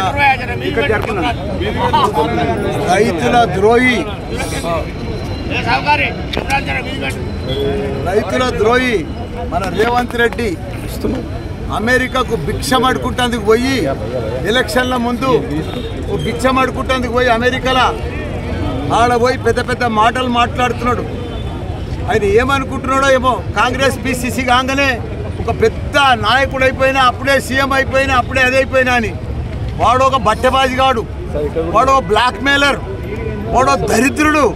ఇక్కడ జరుపుకున్నాం. రైతుల ద్రోహి రైతుల ద్రోహి మన రేవంత్ రెడ్డి అమెరికాకు భిక్షం అడుకుంటందుకు పోయి ఎలక్షన్ల ముందు ఓ భిక్షం అడుకుంటందుకు పోయి అమెరికాలో ఆడ పోయి పెద్ద పెద్ద మాటలు మాట్లాడుతున్నాడు ఆయన ఏమనుకుంటున్నాడో ఏమో కాంగ్రెస్ పిసిసి కాగానే ఒక పెద్ద నాయకుడు అయిపోయినా అప్పుడే సీఎం అయిపోయినా అప్పుడే అదైపోయినా అని వాడు ఒక బట్టెబాజిగాడు వాడు ఒక బ్లాక్ మెయిలర్ వాడు ఒక దరిద్రుడు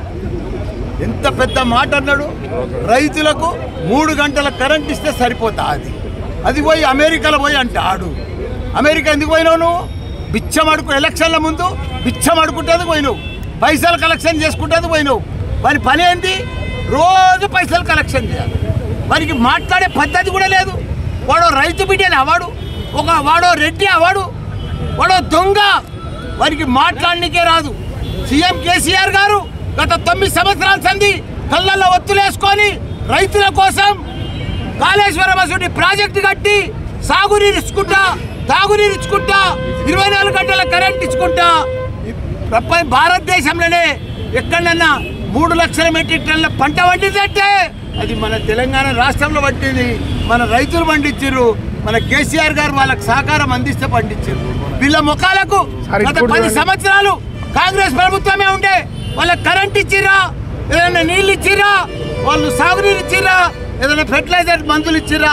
ఎంత పెద్ద మాట అన్నాడు రైతులకు మూడు గంటల కరెంట్ ఇస్తే సరిపోతా అది అది పోయి అమెరికాలో పోయి అంటాడు అమెరికా ఎందుకు పోయినావు నువ్వు బిచ్చం అడుకు ఎలక్షన్ల ముందు బిచ్చం అడుకుంటుంది పోయినావు పైసలు కలెక్షన్ చేసుకుంటుంది పోయినావు వారి పని ఏంటి రోజు పైసలు కలెక్షన్ చేయాలి వారికి మాట్లాడే పద్ధతి కూడా లేదు వాడో రైతు బిడ్డని అవాడు ఒక వాడో రెడ్డి అవాడు వాడో దొంగ వారికి మాట్లాడనికే రాదు సీఎం కేసీఆర్ గారు గత తొమ్మిది సంవత్సరాల సంది కళ్ళల్లో ఒత్తులేసుకొని రైతుల కోసం కాళేశ్వరం అసలు ప్రాజెక్టు కట్టి సాగునీరు ఇచ్చుకుంటా తాగునీరు ఇచ్చుకుంటా ఇరవై నాలుగు గంటల కరెంట్ ఇచ్చుకుంటా ఈ ప్రపంచ భారతదేశంలోనే ఎక్కడన్నా మూడు లక్షల మెట్రిక్ టన్నుల పంట పండిందంటే అది మన తెలంగాణ రాష్ట్రంలో పట్టింది మన రైతులు పండించారు మన కేసీఆర్ గారు వాళ్ళకి సహకారం అందిస్తే పండించారు వీళ్ళ ముఖాలకు గత పది సంవత్సరాలు కాంగ్రెస్ ప్రభుత్వమే ఉండే వాళ్ళకి కరెంట్ ఇచ్చిరా ఏదైనా నీళ్ళు ఇచ్చిరా వాళ్ళు సాగునీరు ఇచ్చిరా ఏదైనా ఫెర్టిలైజర్ మందులు ఇచ్చిరా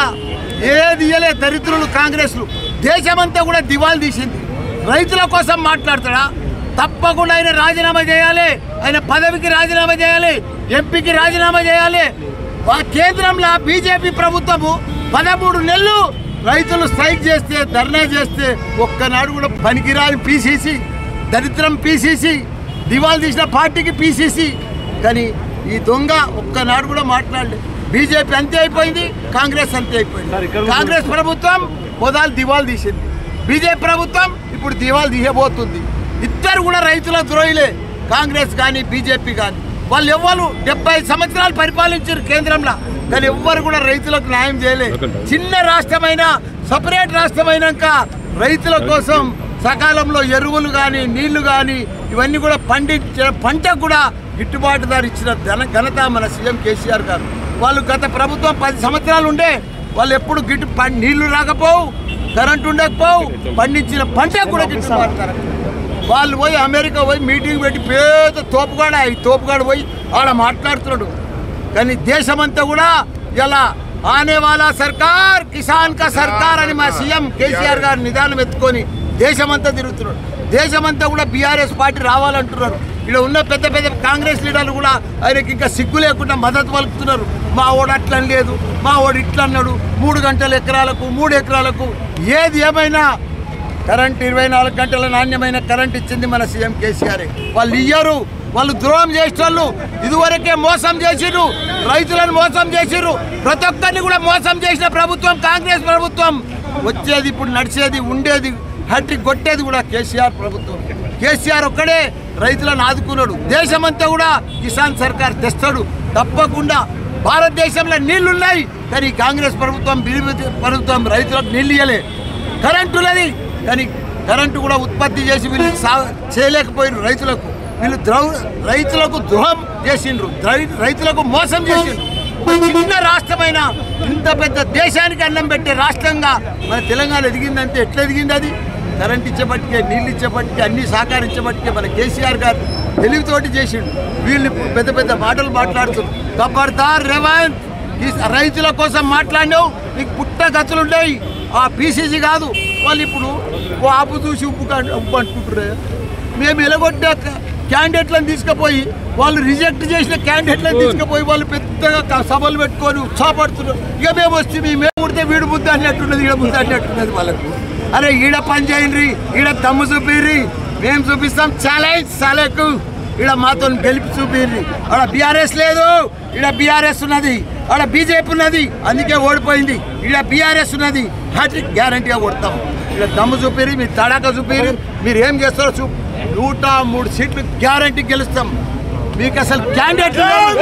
ఏది ఇయ్యలే దరిద్రులు కాంగ్రెస్లు దేశమంతా కూడా దివాలు తీసింది రైతుల కోసం మాట్లాడతాడా తప్పకుండా ఆయన రాజీనామా చేయాలి ఆయన పదవికి రాజీనామా చేయాలి ఎంపీకి రాజీనామా చేయాలి ఆ కేంద్రంలో బీజేపీ ప్రభుత్వము పదమూడు నెలలు రైతులు స్ట్రైక్ చేస్తే ధర్నా చేస్తే ఒక్కనాడు కూడా పనికిరాని పీసీసీ దరిద్రం పీసీసీ దివాలు తీసిన పార్టీకి పీసీసీ కానీ ఈ దొంగ ఒక్కనాడు కూడా మాట్లాడలేదు బీజేపీ అంతే అయిపోయింది కాంగ్రెస్ అంతే అయిపోయింది కాంగ్రెస్ ప్రభుత్వం పొదాలు దివాలు తీసింది బీజేపీ ప్రభుత్వం ఇప్పుడు దివాలు తీయబోతుంది ఇద్దరు కూడా రైతుల ద్రోహిలే కాంగ్రెస్ కానీ బీజేపీ కానీ వాళ్ళు ఎవ్వరు డెబ్బై సంవత్సరాలు పరిపాలించారు కేంద్రంలో కానీ ఎవ్వరు కూడా రైతులకు న్యాయం చేయలేదు చిన్న రాష్ట్రమైన సపరేట్ రాష్ట్రమైనాక రైతుల కోసం సకాలంలో ఎరువులు కానీ నీళ్లు కానీ ఇవన్నీ కూడా పండించిన పంటకు కూడా గిట్టుబాటు ధర ఇచ్చిన ఘన ఘనత మన సీఎం కేసీఆర్ గారు వాళ్ళు గత ప్రభుత్వం పది సంవత్సరాలు ఉండే వాళ్ళు ఎప్పుడు గిట్టు పం- నీళ్లు రాకపోవు కరెంట్ ఉండకపోవు పండించిన పంటకు కూడా గిట్టుబాటు ధర వాళ్ళు పోయి అమెరికా పోయి మీటింగ్ పెట్టి పేద తోపుగాడ ఈ తోపుగాడు పోయి ఆడ మాట్లాడుతున్నాడు కానీ దేశమంతా కూడా ఇలా ఆనే వాళ్ళ సర్కార్ కిసాన్ కా సర్కార్ అని మా సీఎం కేసీఆర్ గారు నిదానం ఎత్తుకొని దేశమంతా తిరుగుతున్నాడు దేశమంతా కూడా బీఆర్ఎస్ పార్టీ రావాలంటున్నారు ఇక్కడ ఉన్న పెద్ద పెద్ద కాంగ్రెస్ లీడర్లు కూడా ఆయనకి ఇంకా సిగ్గు లేకుండా మద్దతు పలుకుతున్నారు మా ఓడు అట్లా లేదు మా ఓడు ఇట్లా అన్నాడు మూడు గంటల ఎకరాలకు మూడు ఎకరాలకు ఏది ఏమైనా కరెంట్ ఇరవై నాలుగు గంటల నాణ్యమైన కరెంట్ ఇచ్చింది మన సీఎం కేసీఆర్ వాళ్ళు ఇయ్యరు వాళ్ళు ద్రోహం చేసేటోళ్ళు ఇదివరకే మోసం చేసిర్రు రైతులను మోసం చేసిర్రు ప్రతి ఒక్కరిని కూడా మోసం చేసిన ప్రభుత్వం కాంగ్రెస్ ప్రభుత్వం వచ్చేది ఇప్పుడు నడిచేది ఉండేది హట్టి కొట్టేది కూడా కేసీఆర్ ప్రభుత్వం కేసీఆర్ ఒక్కడే రైతులను ఆదుకున్నాడు దేశమంతా కూడా కిసాన్ సర్కార్ తెస్తాడు తప్పకుండా భారతదేశంలో నీళ్లున్నాయి కానీ కాంగ్రెస్ ప్రభుత్వం బీజేపీ ప్రభుత్వం రైతులకు నీళ్ళు ఇయ్యలే కరెంటు ఉన్నది కానీ కరెంటు కూడా ఉత్పత్తి చేసి వీళ్ళు సా చేయలేకపోయారు రైతులకు వీళ్ళు ద్రౌ రైతులకు ద్రోహం చేసిండ్రు ద్రై- రైతులకు మోసం చేసిండ్రు ఒక చిన్న రాష్ట్రమైన ఇంత పెద్ద దేశానికి అన్నం పెట్టే రాష్ట్రంగా మన తెలంగాణ ఎదిగిందంటే ఎట్లా ఎదిగింది అది కరెంట్ ఇచ్చేపటికే నీళ్ళు ఇచ్చేపటికే అన్ని సహకరించేపటికే మన కేసీఆర్ గారు తెలివితోటి చేసిండు వీళ్ళు ఇప్పుడు పెద్ద పెద్ద మాటలు మాట్లాడుతున్నారు ఖబర్దార్ రేవంత్ ఈ రైతుల కోసం మాట్లాడినావు నీకు పుట్ట గతులు ఉన్నాయి ఆ పీసీసీ కాదు వాళ్ళు ఇప్పుడు ఓ ఆపు చూసి ఉప్పు కా- ఉప్పు అంటుకుంటారు మేము ఎలగొట్టే క్యాండిడేట్లను తీసుకుపోయి వాళ్ళు రిజెక్ట్ చేసిన క్యాండిడేట్లను తీసుకుపోయి వాళ్ళు పెద్దగా క- సభలు పెట్టుకొని ఉత్సాహపడుతున్నారు ఇక మేము వస్తే మేము ఉడితే వీడు ముద్ద అన్నట్టున్నది ఈడ ముద్ద అన్నట్టున్నది వాళ్ళకు అరే ఈడ పని చేయండి ఈడ దమ్ము చూపిర్రి మేము చూపిస్తాం ఛాలెంజ్ సాలకు ఈడ మాతో గెలిపి చూపిర్రి ఆడ బీఆర్ఎస్ లేదు ఈడ బీఆర్ఎస్ ఉన్నది ఆడ బీజేపీ ఉన్నది అందుకే ఓడిపోయింది ఈడ బీఆర్ఎస్ ఉన్నది హ్యాట్రిక్ గ్యారంటీగా కొడతాం ఈడ దమ్ము చూపిరి మీ తడాక చూపిరి మీరు ఏం చేస్తారో చూ నూట మూడు సీట్లు గ్యారంటీ గెలుస్తాం మీకు అసలు క్యాండిడేట్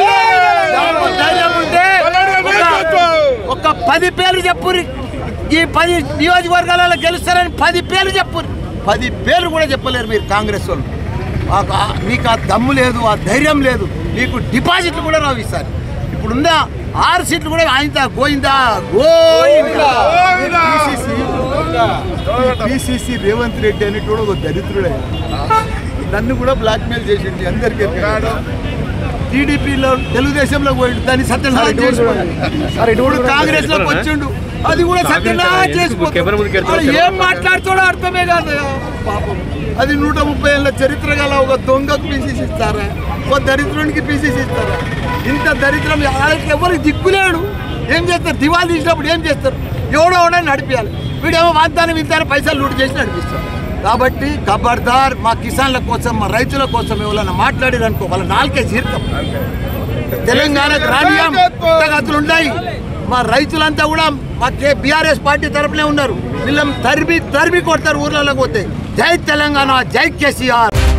ఉంటే ఒక- ఒక పది పేర్లు చెప్పుర్రి ఈ పది నియోజకవర్గాలలో గెలుస్తారని పది పేర్లు చెప్పుర్రి పది పేర్లు కూడా చెప్పలేరు మీరు కాంగ్రెస్ వాళ్ళు మాకు ఆ- మీకు ఆ దమ్ము లేదు ఆ ధైర్యం లేదు మీకు డిపాజిట్లు కూడా రావు ఈసారి ఇప్పుడున్న ఆరు సీట్లు కూడా ఆయన గోయిందా గోయిందా పిసిసి రేవంత్ రెడ్డి అని కూడా ఒక దరిద్రుడే నన్ను కూడా బ్లాక్మెయిల్ చేసిండు అందరికీ టీడీపీలో తెలుగుదేశంలో పోయిండు దాన్ని సత్యనారాయణ చేసుకోండి ఇప్పుడు కాంగ్రెస్ లోకి వచ్చిండు అది కూడా సత్యనారాయణ చేసుకోండి ఏం మాట్లాడుతాడో అర్థమే కాదు పాపం అది నూట ముప్పై ఏళ్ళ చరిత్ర గల ఒక దొంగకు పీసీసీ ఇస్తారా ఒక దరిద్రునికి పీసీసీ ఇస్తారా ఇంత దరిద్రం వాళ్ళకి ఎవరికి దిక్కులేడు ఏం చేస్తారు దివాళీ తీసినప్పుడు ఏం చేస్తారు ఎవడో ఎవడో నడిపించాలి వీడేమో వాగ్దానం ఇంతాను పైసలు లూటు చేసి నడిపిస్తారు కాబట్టి ఖబర్దార్ మా కిసాన్ల కోసం మా రైతుల కోసం ఎవరైనా మాట్లాడిరనుకో వాళ్ళ నాలుకే జీర్తం తెలంగాణకు రానియం పుట్టగతులు ఉన్నాయి మా రైతులంతా కూడా మా కే బీఆర్ఎస్ పార్టీ తరపునే ఉన్నారు వీళ్ళని తరిమి తరిమి కొడతారు ఊర్లలోకి పోతే జై తెలంగాణ జై కేసీఆర్